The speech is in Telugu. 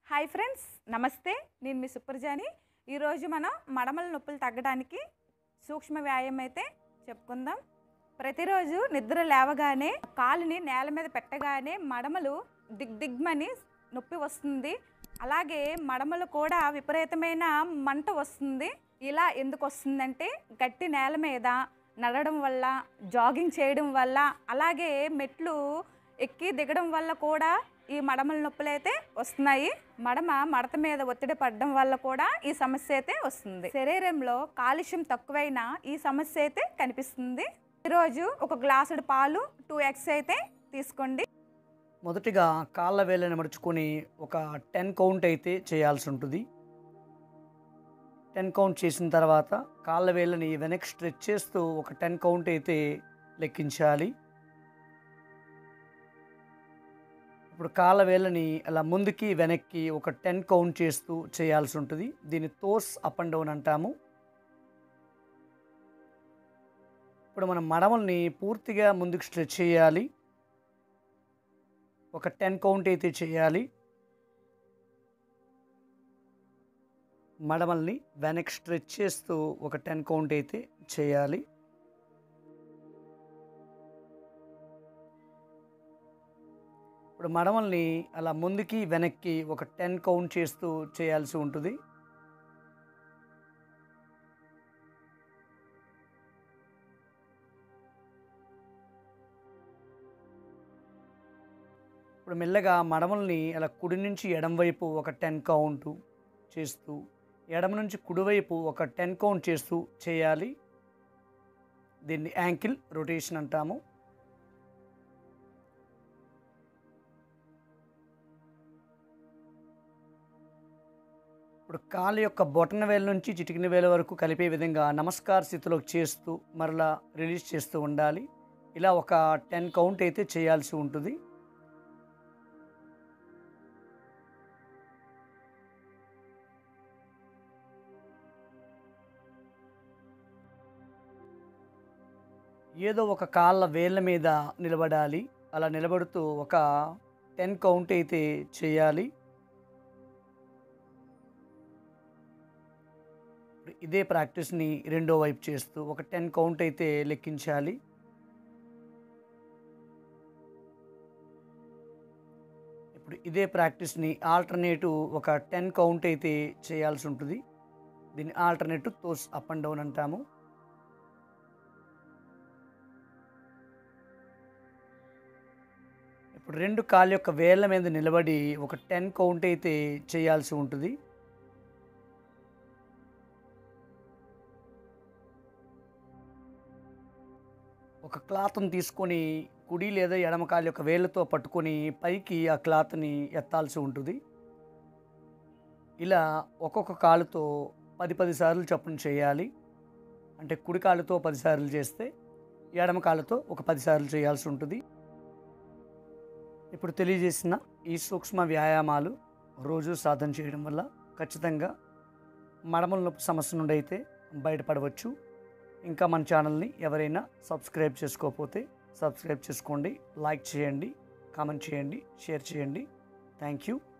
హాయ్ ఫ్రెండ్స్ నమస్తే నేను మీ సుప్రజాని ఈరోజు మనం మడమల నొప్పులు తగ్గడానికి సూక్ష్మ వ్యాయామం అయితే చెప్పుకుందాం ప్రతిరోజు నిద్ర లేవగానే కాలుని నేల మీద పెట్టగానే మడమలు దిగ్దిగ్మని నొప్పి వస్తుంది అలాగే మడమలు కూడా విపరీతమైన మంట వస్తుంది ఇలా ఎందుకు వస్తుందంటే గట్టి నేల మీద నడవడం వల్ల జాగింగ్ చేయడం వల్ల అలాగే మెట్లు ఎక్కి దిగడం వల్ల కూడా ఈ మడమల నొప్పులు అయితే వస్తున్నాయి మడమ మడత మీద ఒత్తిడి పడడం వల్ల కూడా ఈ సమస్య అయితే వస్తుంది శరీరంలో కాలుష్యం తక్కువైన ఈ సమస్య అయితే కనిపిస్తుంది ఈరోజు ఒక గ్లాసుడు పాలు టూ ఎగ్స్ అయితే తీసుకోండి మొదటిగా కాళ్ళ వేళ్ళని మడుచుకొని ఒక టెన్ కౌంట్ అయితే చేయాల్సి ఉంటుంది టెన్ కౌంట్ చేసిన తర్వాత కాళ్ళ వేళ్ళని వెనక్కి స్ట్రెచ్ చేస్తూ ఒక టెన్ కౌంట్ అయితే లెక్కించాలి ఇప్పుడు కాళ్ళ వేళ్ళని అలా ముందుకి వెనక్కి ఒక టెన్ కౌంట్ చేస్తూ చేయాల్సి ఉంటుంది దీన్ని తోస్ అప్ అండ్ డౌన్ అంటాము ఇప్పుడు మనం మడమల్ని పూర్తిగా ముందుకు స్ట్రెచ్ చేయాలి ఒక టెన్ కౌంట్ అయితే చేయాలి మడమల్ని వెనక్కి స్ట్రెచ్ చేస్తూ ఒక టెన్ కౌంట్ అయితే చేయాలి ఇప్పుడు మడమల్ని అలా ముందుకి వెనక్కి ఒక టెన్ కౌంట్ చేస్తూ చేయాల్సి ఉంటుంది ఇప్పుడు మెల్లగా మడమల్ని అలా కుడి నుంచి ఎడం వైపు ఒక టెన్ కౌంట్ చేస్తూ ఎడమ నుంచి కుడివైపు ఒక టెన్ కౌంట్ చేస్తూ చేయాలి దీన్ని యాంకిల్ రొటేషన్ అంటాము ఇప్పుడు కాలు యొక్క బొటన వేల నుంచి చిటికిన వేల వరకు కలిపే విధంగా నమస్కార స్థితిలోకి చేస్తూ మరలా రిలీజ్ చేస్తూ ఉండాలి ఇలా ఒక టెన్ కౌంట్ అయితే చేయాల్సి ఉంటుంది ఏదో ఒక కాళ్ళ వేళ్ళ మీద నిలబడాలి అలా నిలబడుతూ ఒక టెన్ కౌంట్ అయితే చేయాలి ఇప్పుడు ఇదే ప్రాక్టీస్ని రెండో వైపు చేస్తూ ఒక టెన్ కౌంట్ అయితే లెక్కించాలి ఇప్పుడు ఇదే ప్రాక్టీస్ని ఆల్టర్నేటివ్ ఒక టెన్ కౌంట్ అయితే చేయాల్సి ఉంటుంది దీన్ని alternative toss up and down అంటాము ఇప్పుడు రెండు కాళ్ళ యొక్క వేళ్ళ మీద నిలబడి ఒక టెన్ కౌంట్ అయితే చేయాల్సి ఉంటుంది ఒక క్లాత్ని తీసుకొని కుడి లేదా ఎడమ కాళ్ళ యొక్క వేళ్ళతో పట్టుకొని పైకి ఆ క్లాత్ని ఎత్తాల్సి ఉంటుంది ఇలా ఒక్కొక్క కాలుతో పది పది సార్లు చొప్పున చేయాలి అంటే కుడి కాళ్ళతో పది సార్లు చేస్తే ఎడమ కాళ్ళతో ఒక పది సార్లు చేయాల్సి ఉంటుంది ఇప్పుడు తెలియజేసిన ఈ సూక్ష్మ వ్యాయామాలు రోజు సాధన చేయడం వల్ల ఖచ్చితంగా మడమల నొప్పి సమస్య నుండి అయితే బయటపడవచ్చు ఇంకా మన ఛానల్ని ఎవరైనా సబ్స్క్రైబ్ చేసుకోకపోతే సబ్స్క్రైబ్ చేసుకోండి లైక్ చేయండి కామెంట్ చేయండి షేర్ చేయండి థ్యాంక్ యూ